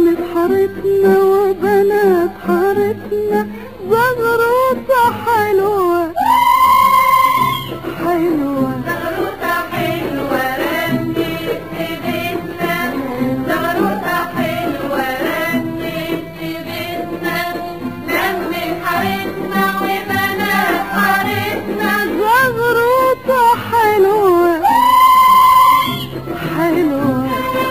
لمت حارتنا وبنات حارتنا زغروطة حلوة حلوة زغروطة حلوة رنت في بيتنا زغروطة حلوة رنت في بيتنا لمت حارتنا وبنات حارتنا زغروطة حلوة حلوة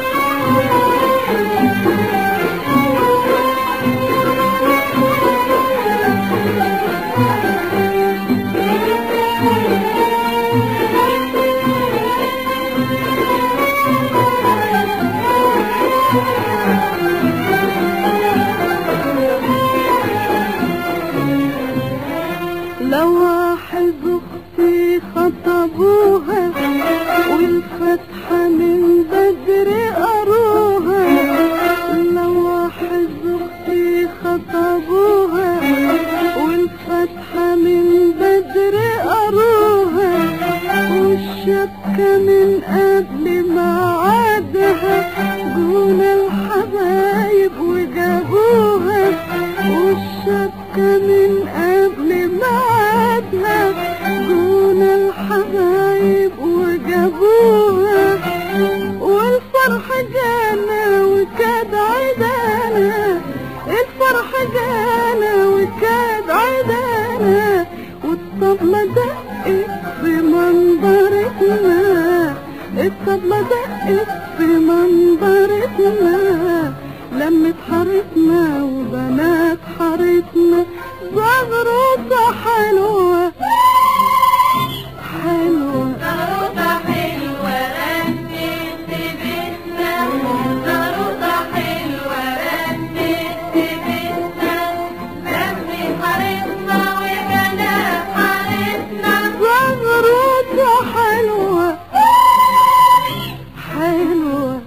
لو واحد اختي خطبوها والفتحة من بدري قروها لو واحد اختي خطبوها والفتحة من بدري قروها والشبكة من قبل ميعادها جون الحبايب وجابوها والشبكة من قبل ميعادها جون الحبايب وجابوها والفرح جانا وكاد عيدانا الفرح جانا وكاد عيدانا والطبلة دقت في منظرتنا الطبلة دقت في منظرتنا لمت حارتنا وبنات حارتنا زغروطة حلوة حلوة زغروطة حلوة رنت في بيتنا زغروطة حلوة رنت في بيتنا لمت حارتنا وبنات حارتنا زغروطة حلوة حلوة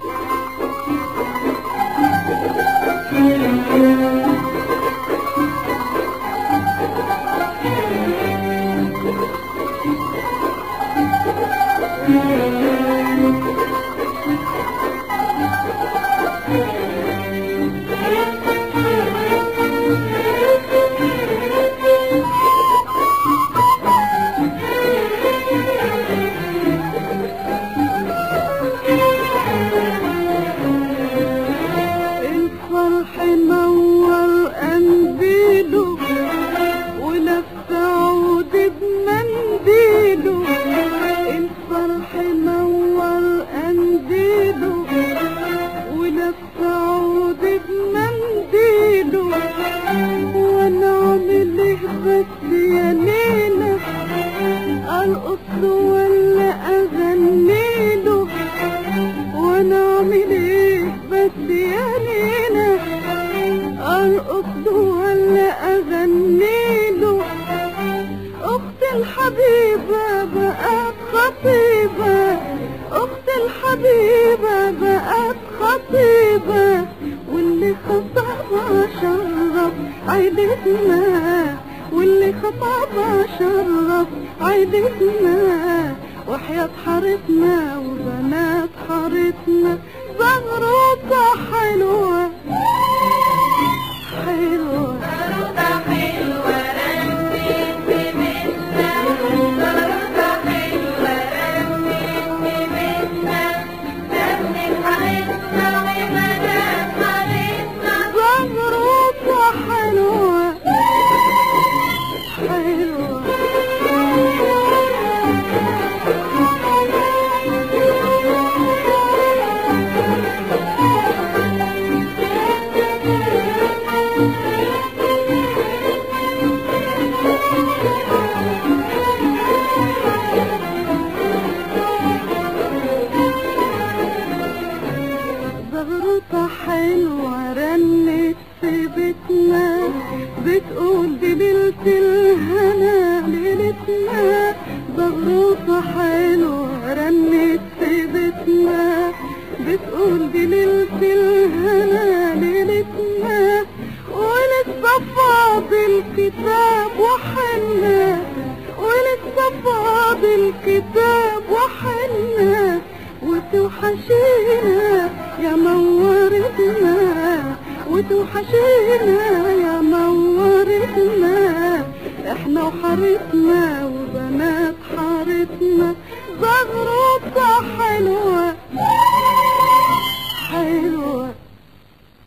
الفرح نور قنديله ولف عود بمنديله الفرح نور قنديله ولف عود بمنديله وانا اعمل ايه بس يا ليلى ارقص ولا اغنيله وانا اعمل ايه بس يا ليلى ارقص ولا اغنيله اختي الحبيبة بقت خطيبة اختي الحبيبة بقت خطيبة واللي خطبها شرف عيلتنا واللي خطبها شرف عيلتنا وحياة حارتنا وبنات حارتنا زغروطة حلوة حلوة زغروطة حلوة رنت في بيتنا زغروطة حلوة رنت في بيتنا لمت حارتنا وبنات حارتنا زغروطة حلوة حلوة زغروطة حلوة رنت في بيتنا بتقول دي ليلة الهنا ليلتنا زغروطة حلوة رنت في بيتنا بتقول دي ليلة الهنا ليلتنا ولسه فاضل كتاب وحنا ولسه فاضل كتاب وحنا وتوحشينا يا مورتنا بتوحشينا يا نورتنا احنا وحارتنا وبنات حارتنا زغروطة حلوة